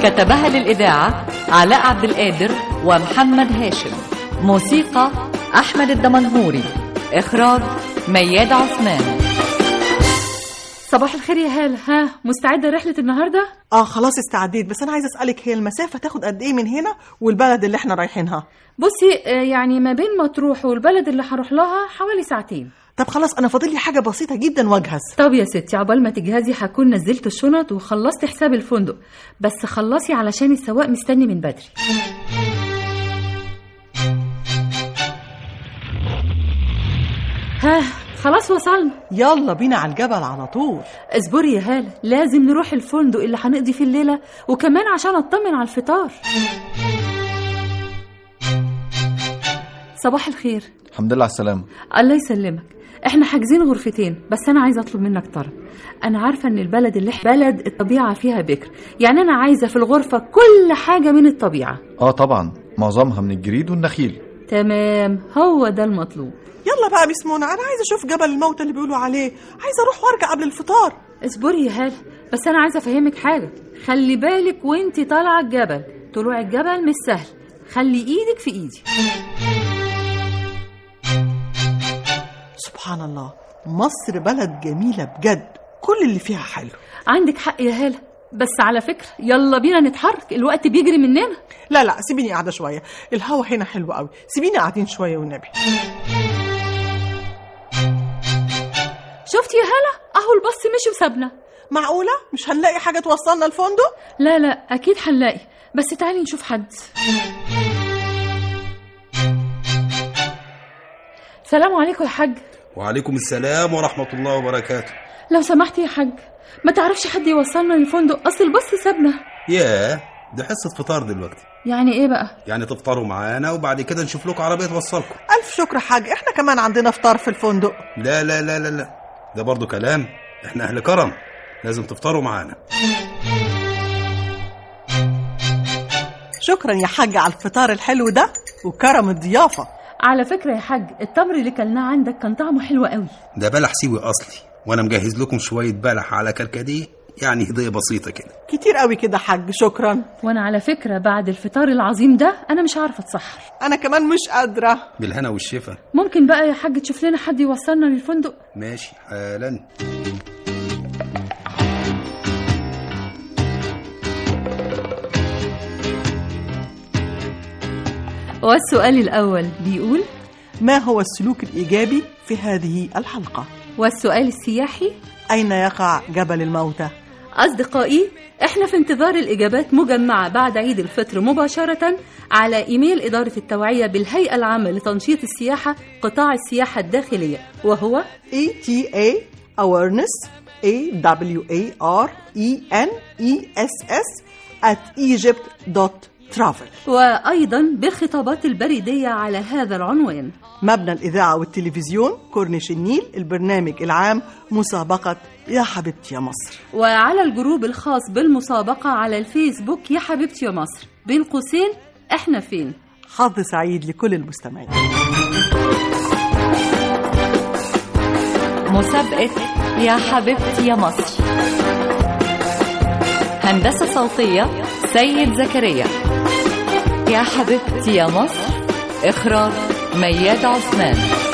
كتبها للإذاعة علاء عبد القادر ومحمد هاشم موسيقى أحمد الدمنهوري إخراج مياد عثمان صباح الخير يا هالة ها مستعدة رحلة النهاردة؟ اه خلاص استعديت بس انا عايزه اسالك هي المسافه تاخد قد ايه من هنا والبلد اللي احنا رايحينها بصي آه، يعني ما بين مطروح والبلد اللي هروح لها حوالي ساعتين طب خلاص انا فاضل لي حاجه بسيطه جدا واجهز طب يا ستي عقبال ما تجهزي هكون نزلت الشنط وخلصت حساب الفندق بس خلصي علشان السواق مستني من بدري ها خلاص وصلنا يلا بينا على الجبل على طول اصبري يا هالة لازم نروح الفندق اللي هنقضي فيه الليلة وكمان عشان اطمن على الفطار صباح الخير الحمد لله على السلامة الله يسلمك احنا حاجزين غرفتين بس انا عايزه اطلب منك طلب انا عارفه ان البلد اللي إحنا- بلد الطبيعه فيها بكر يعني انا عايزه في الغرفه كل حاجه من الطبيعه اه طبعا معظمها من الجريد والنخيل تمام هو ده المطلوب يلا بقى ميس منى انا عايزه اشوف جبل الموتى اللي بيقولوا عليه عايزه اروح وارجع قبل الفطار اصبري يا هاله بس انا عايزه افهمك حاجه خلي بالك وانتي طالعه الجبل طلوع الجبل مش سهل خلي ايدك في ايدي سبحان الله مصر بلد جميله بجد كل اللي فيها حلو عندك حق يا هاله بس على فكره يلا بينا نتحرك الوقت بيجري مننا لا لا سيبيني قاعده شويه الهوا هنا حلو قوي سيبيني قاعدين شويه والنبي شفتي يا هاله اهو الباص مشي وسابنا معقوله مش هنلاقي حاجه توصلنا الفندق لا لا اكيد هنلاقي بس تعالي نشوف حد سلام عليكم يا حاج وعليكم السلام ورحمة الله وبركاته لو سمحتي يا حاج ما تعرفش حد يوصلنا للفندق اصل الباص سابنا ياه دي حصة فطار دلوقتي يعني ايه بقى يعني تفطروا معانا وبعد كده نشوف لكم عربية توصلكم الف شكر حاج احنا كمان عندنا فطار في الفندق لا لا لا لا لا ده برضو كلام احنا اهل كرم لازم تفطروا معانا شكرا يا حاج على الفطار الحلو ده وكرم الضيافه على فكره يا حاج التمر اللي كلناه عندك كان طعمه حلو قوي ده بلح سيوي اصلي وانا مجهز لكم شوية بلح على كركديه يعني هدية بسيطة كده كتير قوي كده حاج شكرا وانا على فكره بعد الفطار العظيم ده انا مش عارفه اتسحر انا كمان مش قادره بالهنا والشفا ممكن بقى يا حاج تشوف لنا حد يوصلنا للفندق ماشي حالا والسؤال الاول بيقول ما هو السلوك الايجابي في هذه الحلقه والسؤال السياحي اين يقع جبل الموتى أصدقائي إحنا في انتظار الإجابات مجمعة بعد عيد الفطر مباشرة على إيميل إدارة التوعية بالهيئة العامة لتنشيط السياحة قطاع السياحة الداخلية وهو ETA awareness A W A R E N E S S at egypt.travel وأيضا بالخطابات البريدية على هذا العنوان مبنى الإذاعة والتلفزيون كورنيش النيل البرنامج العام مسابقة يا حبيبتي يا مصر وعلى الجروب الخاص بالمسابقة على الفيسبوك يا حبيبتي يا مصر بين قوسين إحنا فين حظ سعيد لكل المستمعين مسابقة يا حبيبتي يا مصر هندسة صوتية سيد زكريا يا حبيبتي يا مصر إخراج مياد عثمان